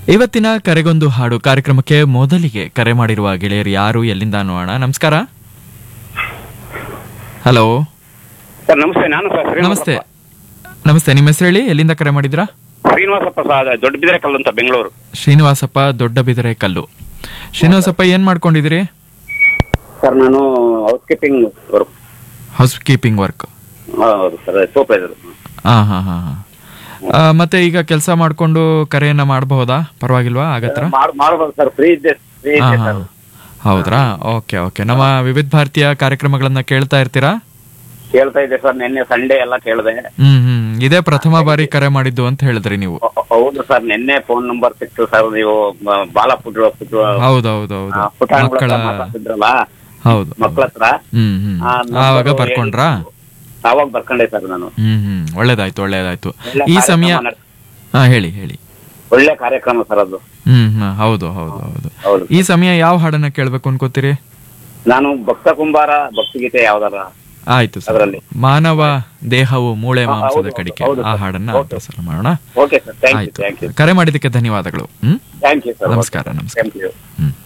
ಇವತ್ತಿನ ಕರೆಗೊಂದು ಹಾಡು ಕಾರ್ಯಕ್ರಮಕ್ಕೆ ಮೊದಲಿಗೆ ಕರೆ ಮಾಡಿರುವ ಗೆಳೆಯರು ಯಾರು ಎಲ್ಲಿಂದ ನೋಡೋಣ ನಮಸ್ಕಾರ ಹಲೋ ಸರ್ ನಮಸ್ತೆ ನಾನು ಸರ್ ಶ್ರೀನಿವಾಸಪ್ಪ. ನಮಸ್ತೆ ನಮಸ್ತೆ ನಿಮ್ಮ ಹೆಸರು ಹೇಳಿ ಎಲ್ಲಿಂದ ಕರೆ ಮಾಡಿದ್ರಾ ಶ್ರೀನಿವಾಸಪ್ಪ ಸರ್ ದೊಡ್ಡ ಬಿದರೆ ಕಲ್ಲು ಅಂತ ಬೆಂಗಳೂರು ಶ್ರೀನಿವಾಸಪ್ಪ ದೊಡ್ಡ ಬಿದರೆ ಕಲ್ಲು ಶ್ರೀನಿವಾಸಪ್ಪ ಏನ್ ಮಾಡ್ಕೊಂಡಿದ್ದೀರಿ ಸರ್ ನಾನು housekeeping work housekeeping work ಹೌದು ಸರ್ ಸೂಪರ್ವೈಸರ್ ಹಾ ಹಾ ಹಾ ಹಾ ಆ, ಮತ್ತೆ ಈಗ ಕೆಲಸ ಮಾಡ್ಕೊಂಡು ಕರೆಯನ್ನ ಮಾಡಬಹುದಾ ಪರವಾಗಿಲ್ವಾ ಆಗತ್ರ ಮಾಡ್ ಮಾಡ್ಬೋದು ಸರ್ ಫ್ರೀ ಇದ್ದೆ ಫ್ರೀ ಹಾ ಇದ್ದೆ ಹಾ ಸರ್ ಹೌದ್ರಾ ಓಕೆ ಓಕೆ ನಮ್ಮ ವಿವಿಧ ಭಾರತೀಯ ಕಾರ್ಯಕ್ರಮಗಳನ್ನ ಕೇಳ್ತಾ ಇರ್ತೀರಾ ಕೇಳ್ತಾ ಇದ್ದೆ ಸರ್ ನಿನ್ನೆ ಸಂಡೇ ಎಲ್ಲ ಕೇಳಿದೆ ಹ್ಮ್ ಹ್ಮ್ ಇದೇ ಪ್ರಥಮ ಬಾರಿ ಕರೆ ಮಾಡಿದ್ದು ಅಂತ ಹೇಳಿದ್ರಿ ನೀವು ಹೌದು ಸರ್ ನಿನ್ನೆ ಫೋನ್ ನಂಬರ್ ಸಿಕ್ತು ಸರ್ ನೀವು ಮ- ಬಾಲ ಪುಟ್ ಪುಟ್ ಹೌದೌದೌದು ಪುಟಾಣಿಗಳ ಮಕ್ಕಳ ಹತ್ರ ಮಾತಾಡ್ತಿದ್ರಲ್ಲ ಹೌದು ಮಕ್ಕಳ ಹತ್ರ ಹ್ಮ್ ಹ್ಮ್ ಆ, number ಆವಾಗ ಹೇಳಿ. ಬರ್ಕೊಂಡ್ರಾ ಅವಾಗ ಬರ್ಕೊಂಡೆ ಸರ್ ನಾನು ಹ್ಮ್ ಹ್ಮ್ ಒಳ್ಳೇದಾಯ್ತು ಒಳ್ಳೇದಾಯ್ತು ಒಳ್ಳೆ ಈ ಕಾರ್ಯಕ್ರಮ ಸಮಯ ನಡ್- ಹಾ ಹೇಳಿ ಹೇಳಿ ಒಳ್ಳೆ ಕಾರ್ಯಕ್ರಮ ಸರ್ ಅದು ಹ್ಮ್ ಹ್ಮ್ ಹೌದು ಹೌದು ಹೌದು ಹೌದು ಈ ಸಮಯ ಯಾವ ಹಾಡನ್ನ ಕೇಳ್ಬೇಕು ಅನ್ಕೋತೀರಿ ನಾನು ಭಕ್ತ ಕುಂಬಾರ ಭಕ್ತಿಗೀತೆ ಯಾವ್ದಾರ ಆಯ್ತು ಸರ್ ಅದರಲ್ಲಿ. ಮಾನವ ದೇಹವು ಮೂಳೆ ಹಾ, ಮಾಂಸದ ಹೌದು, ಕಡಿಕೆ ಹೌದು, ಆ ಸರ್. ಹಾಡನ್ನ ಓಕೆ. ಪ್ರಸಾರ ಮಾಡೋಣ ಓಕೆ ಸರ್ ಥ್ಯಾಂಕ್ ಯು ಆಯ್ತು ಥ್ಯಾಂಕ್ ಯು ಕರೆ ಮಾಡಿದ್ದಕ್ಕೆ ಧನ್ಯವಾದಗಳು ಹ್ಮ್ ಥ್ಯಾಂಕ್ ಯು ಸರ್ ನಮಸ್ಕಾರ ನಮಸ್ಕಾರ ಥ್ಯಾಂಕ್ ಯು ಹ್ಮ್